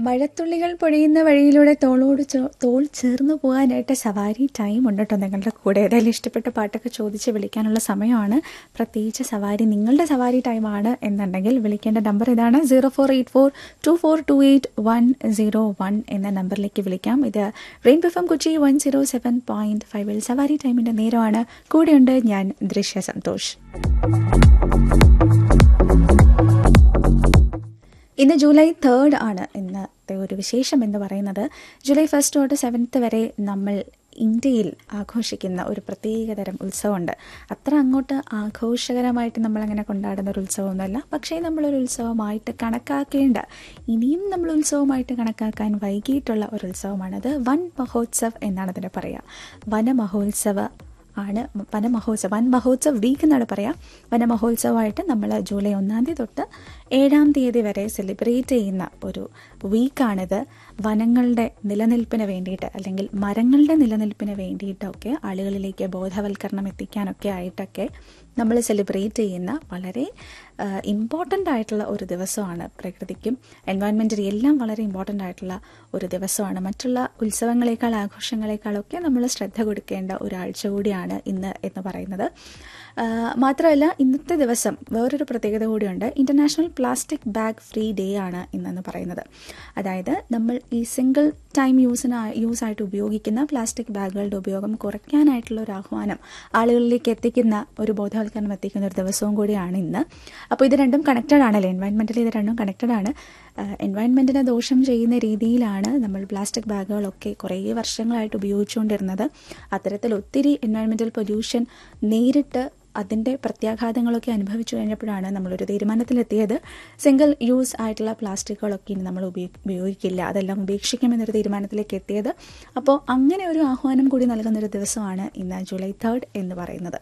മഴത്തുള്ളികൾ പൊഴിയുന്ന വഴിയിലൂടെ തോളോട് ചോ- തോൾ ചേർന്ന് പോകാനായിട്ട് സവാരി ടൈം ഉണ്ട് കേട്ടോ നിങ്ങളുടെ കൂടെ ഏതായാലും ഇഷ്ടപ്പെട്ട പാട്ടൊക്കെ ചോദിച്ച് വിളിക്കാനുള്ള സമയമാണ് പ്രത്യേകിച്ച് സവാരി നിങ്ങളുടെ സവാരി ടൈമാണ് എന്നുണ്ടെങ്കിൽ വിളിക്കേണ്ട നമ്പർ ഇതാണ് zero four eight four two four two eight one zero one എന്ന നമ്പറിലേക്ക് വിളിക്കാം ഇത് rain FM Kochi one zero seven point ഫൈവിൽ സവാരി ടൈമിൻ്റെ നേരമാണ് കൂടെയുണ്ട് ഞാൻ ദൃശ്യ സന്തോഷ് ഇന്ന് ജൂലൈ തേർഡ് ആണ് ഇന്നത്തെ ഒരു വിശേഷം എന്ന് പറയുന്നത് ജൂലൈ ഫസ്റ്റ് തൊട്ട് സെവൻത്ത് വരെ നമ്മൾ ഇന്ത്യയിൽ ആഘോഷിക്കുന്ന ഒരു പ്രത്യേകതരം ഉത്സവമുണ്ട് അത്ര അങ്ങോട്ട് ആഘോഷകരമായിട്ട് നമ്മളങ്ങനെ കൊണ്ടാടുന്ന ഒരു ഉത്സവമൊന്നുമല്ല പക്ഷേ നമ്മളൊരു ഉത്സവമായിട്ട് കണക്കാക്കേണ്ട ഇനിയും നമ്മൾ ഉത്സവമായിട്ട് കണക്കാക്കാൻ വൈകിയിട്ടുള്ള ഒരു ഉത്സവമാണത് വൻ മഹോത്സവ് എന്നാണ് അതിനെ പറയുക വനമഹോത്സവ ആണ് വനമഹോത്സവം വൻ മഹോത്സവ് വീക്ക് എന്നാണ് പറയാം വനമഹോത്സവമായിട്ട് നമ്മൾ ജൂലൈ ഒന്നാം തീയതി തൊട്ട് ഏഴാം തീയതി വരെ സെലിബ്രേറ്റ് ചെയ്യുന്ന ഒരു വീക്കാണിത് വനങ്ങളുടെ നിലനിൽപ്പിന് വേണ്ടിയിട്ട് അല്ലെങ്കിൽ മരങ്ങളുടെ നിലനിൽപ്പിന് വേണ്ടിയിട്ടൊക്കെ ആളുകളിലേക്ക് ബോധവൽക്കരണം എത്തിക്കാനൊക്കെ ആയിട്ടൊക്കെ നമ്മൾ സെലിബ്രേറ്റ് ചെയ്യുന്ന വളരെ ഇമ്പോർട്ടൻ്റ് ആയിട്ടുള്ള ഒരു ദിവസമാണ് പ്രകൃതിക്കും എൻവയോൺമെൻറ്റിനും എല്ലാം വളരെ ഇമ്പോർട്ടൻ്റ് ആയിട്ടുള്ള ഒരു ദിവസമാണ് മറ്റുള്ള ഉത്സവങ്ങളെക്കാൾ ആഘോഷങ്ങളെക്കാളൊക്കെ നമ്മൾ ശ്രദ്ധ കൊടുക്കേണ്ട ഒരാഴ്ച കൂടിയാണ് ഇന്ന് എന്ന് പറയുന്നത് ആ, മാത്രമല്ല ഇന്നത്തെ ദിവസം വേറൊരു പ്രത്യേകത കൂടിയുണ്ട് international plastic bag free day ആണ് ഇന്നെന്ന് പറയുന്നത് അതായത് നമ്മൾ ഈ സിംഗിൾ ടൈം യൂസിന് യൂസ് ആയിട്ട് ഉപയോഗിക്കുന്ന പ്ലാസ്റ്റിക് ബാഗുകളുടെ ഉപയോഗം കുറയ്ക്കാനായിട്ടുള്ള ഒരു ആഹ്വാനം ആളുകളിലേക്ക് എത്തിക്കുന്ന ഒരു ബോധവൽക്കരണം എത്തിക്കുന്ന ഒരു ദിവസവും കൂടിയാണ് ഇന്ന് അപ്പോൾ ഇത് രണ്ടും കണക്റ്റഡ് ആണല്ലോ എൻവയൺമെൻറ്റിൽ ഇത് രണ്ടും കണക്റ്റഡ് ആണ് എൻവയൺമെൻറ്റിനെ ദോഷം ചെയ്യുന്ന രീതിയിലാണ് നമ്മൾ പ്ലാസ്റ്റിക് ബാഗുകളൊക്കെ കുറേ വർഷങ്ങളായിട്ട് ഉപയോഗിച്ചുകൊണ്ടിരുന്നത് അത്തരത്തിൽ ഒത്തിരി എൻവയൺമെൻറ്റൽ പൊല്യൂഷൻ നേരിട്ട് അതിൻ്റെ പ്രത്യാഘാതങ്ങളൊക്കെ അനുഭവിച്ചു കഴിഞ്ഞപ്പോഴാണ് നമ്മളൊരു തീരുമാനത്തിലെത്തിയത് സിംഗിൾ യൂസ് ആയിട്ടുള്ള പ്ലാസ്റ്റിക്കുകളൊക്കെ ഇനി നമ്മൾ ഉപയോ- ഉപയോഗിക്കില്ല അതെല്ലാം ഉപേക്ഷിക്കുമെന്നൊരു തീരുമാനത്തിലേക്ക് എത്തിയത് അപ്പോൾ അങ്ങനെ ഒരു ആഹ്വാനം കൂടി നൽകുന്നൊരു ദിവസമാണ് ഇന്ന് ജൂലൈ തേർഡ് എന്ന് പറയുന്നത്